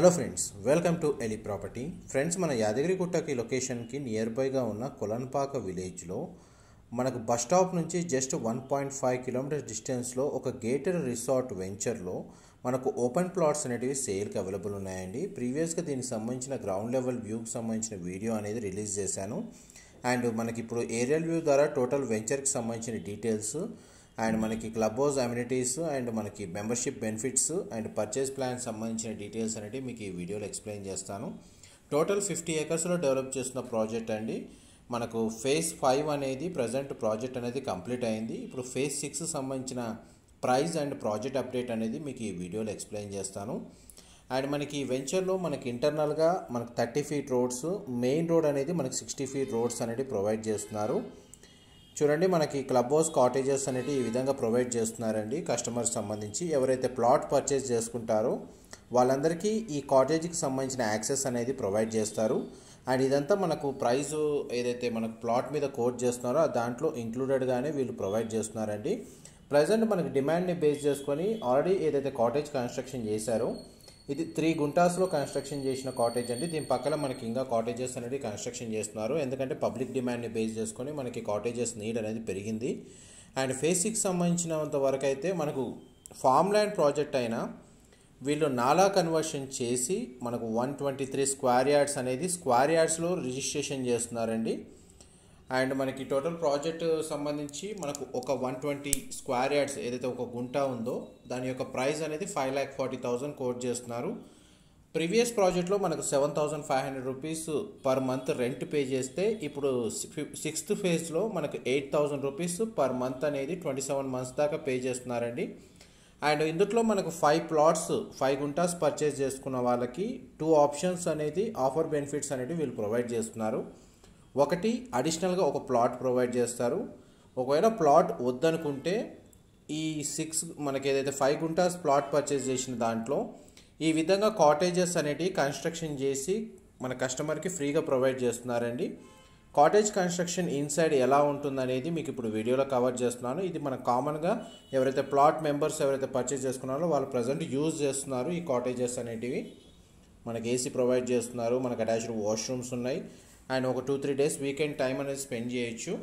hello friends welcome to ఎలి property friends మన యాదగిరిగుట్టకి లొకేషన్కి నియర్ బైగా ఉన్న కొలన్పాక విలేజ్లో మనకు బస్ స్టాప్ నుంచి just one point five kilometres డిస్టెన్స్లో ఒక గేటెడ్ రిసార్ట్ వెంచర్లో మనకు ఓపెన్ ప్లాట్స్ అనేటివి సేల్కి అవైలబుల్ ఉన్నాయండి ప్రీవియస్గా దీనికి సంబంధించిన గ్రౌండ్ లెవెల్ వ్యూకి సంబంధించిన వీడియో అనేది రిలీజ్ చేశాను అండ్ మనకి ఇప్పుడు ఏరియల్ వ్యూ ద్వారా టోటల్ వెంచర్కి సంబంధించిన డీటెయిల్స్ అండ్ మనకి క్లబ్ హౌస్ అమ్యూనిటీస్ అండ్ మనకి membership benefits and purchase plan సంబంధించిన డీటెయిల్స్ అనేవి మీకు ఈ వీడియోలో ఎక్స్ప్లెయిన్ చేస్తాను టోటల్ ఫిఫ్టీ ఏకర్స్లో డెవలప్ చేస్తున్న ప్రాజెక్ట్ అండి మనకు ఫేజ్ ఫైవ్ అనేది ప్రజెంట్ ప్రాజెక్ట్ అనేది కంప్లీట్ అయింది ఇప్పుడు ఫేజ్ సిక్స్ సంబంధించిన ప్రైస్ అండ్ ప్రాజెక్ట్ అప్డేట్ అనేది మీకు ఈ వీడియోలో ఎక్స్ప్లెయిన్ చేస్తాను అండ్ మనకి ఈ వెంచర్లో మనకి ఇంటర్నల్గా మనకు thirty feet roads main road అనేది మనకి సిక్స్టీ ఫీట్ రోడ్స్ అనేది ప్రొవైడ్ చేస్తున్నారు చూడండి మనకి క్లబ్ హౌస్ కాటేజెస్ అనేవి ఈ విధంగా ప్రొవైడ్ చేస్తున్నారండి కస్టమర్స్ సంబంధించి ఎవరైతే ప్లాట్ పర్చేస్ చేసుకుంటారో వాళ్ళందరికీ ఈ కాటేజ్కి సంబంధించిన యాక్సెస్ అనేది ప్రొవైడ్ చేస్తారు అండ్ ఇదంతా మనకు ప్రైస్ ఏదైతే మనకు ప్లాట్ మీద కోట్ చేస్తున్నారో దాంట్లో ఇంక్లూడెడ్గానే వీళ్ళు ప్రొవైడ్ చేస్తున్నారండి ప్రజెంట్ మనకి డిమాండ్ని బేస్ చేసుకొని ఆల్రెడీ ఏదైతే కాటేజ్ కన్స్ట్రక్షన్ చేశారో ఇది త్రీ గుంటాస్లో కన్స్ట్రక్షన్ చేసిన కాటేజ్ అండి దీని పక్కన మనకి ఇంకా కాటేజెస్ అనేది కన్స్ట్రక్షన్ చేస్తున్నారు ఎందుకంటే పబ్లిక్ డిమాండ్ని బేస్ చేసుకొని మనకి కాటేజెస్ నీడ్ అనేది పెరిగింది అండ్ ఫేజ్ సిక్స్ సంబంధించినంత వరకు అయితే మనకు ఫామ్ ల్యాండ్ ప్రాజెక్ట్ అయినా వీళ్ళు నాలా కన్వర్షన్ చేసి మనకు one twenty three square yards అనేది స్క్వేర్ యార్డ్స్లో రిజిస్ట్రేషన్ చేస్తున్నారండి అండ్ మనకి టోటల్ ప్రాజెక్ట్ సంబంధించి మనకు ఒక వన్ ట్వంటీ స్క్వేర్ యార్డ్స్ ఏదైతే ఒక గుంట ఉందో దాని యొక్క ప్రైస్ అనేది five lakh forty thousand quote చేస్తున్నారు ప్రీవియస్ ప్రాజెక్ట్లో మనకు seven thousand five hundred rupees per month rent pay చేస్తే ఇప్పుడు సిక్స్త్ ఫేజ్లో మనకు eight thousand rupees per month అనేది ట్వంటీ సెవెన్ మంత్స్ దాకా పే చేస్తున్నారండి అండ్ ఇందులో మనకు five plots five guntas purchase చేసుకున్న వాళ్ళకి టూ ఆప్షన్స్ అనేది ఆఫర్ బెనిఫిట్స్ అనేవి వీళ్ళు ప్రొవైడ్ చేస్తున్నారు ఒకటి అడిషనల్గా ఒక ప్లాట్ ప్రొవైడ్ చేస్తారు ఒకవేళ ప్లాట్ వద్దనుకుంటే ఈ సిక్స్ మనకి ఏదైతే ఫైవ్ గుంటాస్ ప్లాట్ పర్చేస్ చేసిన దాంట్లో ఈ విధంగా కాటేజెస్ అనేటివి కన్స్ట్రక్షన్ చేసి మన కస్టమర్కి ఫ్రీగా ప్రొవైడ్ చేస్తున్నారండి కాటేజ్ కన్స్ట్రక్షన్ ఇన్సైడ్ ఎలా ఉంటుందనేది మీకు ఇప్పుడు వీడియోలో కవర్ చేస్తున్నాను ఇది మన కామన్గా ఎవరైతే ప్లాట్ మెంబర్స్ ఎవరైతే పర్చేస్ చేసుకున్నారో వాళ్ళు ప్రజెంట్ యూజ్ చేస్తున్నారు ఈ కాటేజెస్ అనేటివి మనకి ఏసీ ప్రొవైడ్ చేస్తున్నారు మనకు అటాచ్డ్ వాష్రూమ్స్ ఉన్నాయి అండ్ ఒక two three days weekend time అనేది స్పెండ్ చేయొచ్చు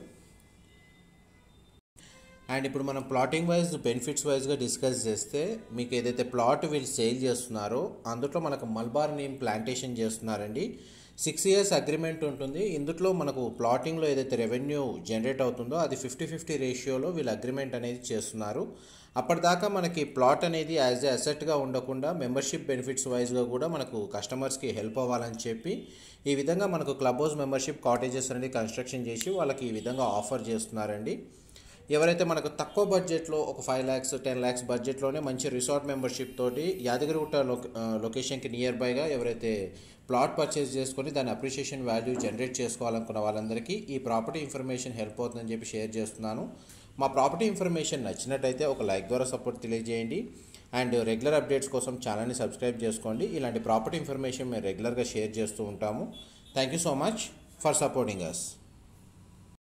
అండ్ ఇప్పుడు మనం ప్లాటింగ్ వైజ్ బెనిఫిట్స్ వైజ్గా డిస్కస్ చేస్తే మీకు ఏదైతే ప్లాట్ వీళ్ళు సేల్ చేస్తున్నారో అందులో మనకు మల్బార్ నేమ్ ప్లాంటేషన్ చేస్తున్నారండి సిక్స్ ఇయర్స్ అగ్రిమెంట్ ఉంటుంది ఇందులో మనకు ప్లాటింగ్లో ఏదైతే రెవెన్యూ జనరేట్ అవుతుందో అది ఫిఫ్టీ ఫిఫ్టీ రేషియోలో వీళ్ళు అగ్రిమెంట్ అనేది చేస్తున్నారు అప్పటిదాకా మనకి ప్లాట్ అనేది యాజ్ ఎ అసెట్గా ఉండకుండా మెంబర్షిప్ బెనిఫిట్స్ వైజ్గా కూడా మనకు కస్టమర్స్కి హెల్ప్ అవ్వాలని చెప్పి ఈ విధంగా మనకు క్లబ్ హౌస్ మెంబర్షిప్ కాటేజెస్ అనేది కన్స్ట్రక్షన్ చేసి వాళ్ళకి ఈ విధంగా ఆఫర్ చేస్తున్నారండి ఎవరైతే మనకు తక్కువ బడ్జెట్లో ఒక ఫైవ్ ల్యాక్స్ టెన్ ల్యాక్స్ బడ్జెట్లోనే మంచి రిసార్ట్ మెంబర్షిప్ తోటి యాదగిరిగుట్ట లొకేషన్కి నియర్ బైగా ఎవరైతే ప్లాట్ పర్చేస్ చేసుకొని దాని అప్రిషియేషన్ వాల్యూ జనరేట్ చేసుకోవాలనుకున్న వాళ్ళందరికీ ఈ ప్రాపర్టీ ఇన్ఫర్మేషన్ హెల్ప్ అవుతుందని చెప్పి షేర్ చేస్తున్నాను మా ప్రాపర్టీ ఇన్ఫర్మేషన్ నచ్చినట్టయితే ఒక లైక్ ద్వారా సపోర్ట్ తెలియజేయండి అండ్ రెగ్యులర్ అప్డేట్స్ కోసం ఛానల్ని సబ్స్క్రైబ్ చేసుకోండి ఇలాంటి ప్రాపర్టీ ఇన్ఫర్మేషన్ మేము రెగ్యులర్గా షేర్ చేస్తూ ఉంటాము thank you so much for supporting us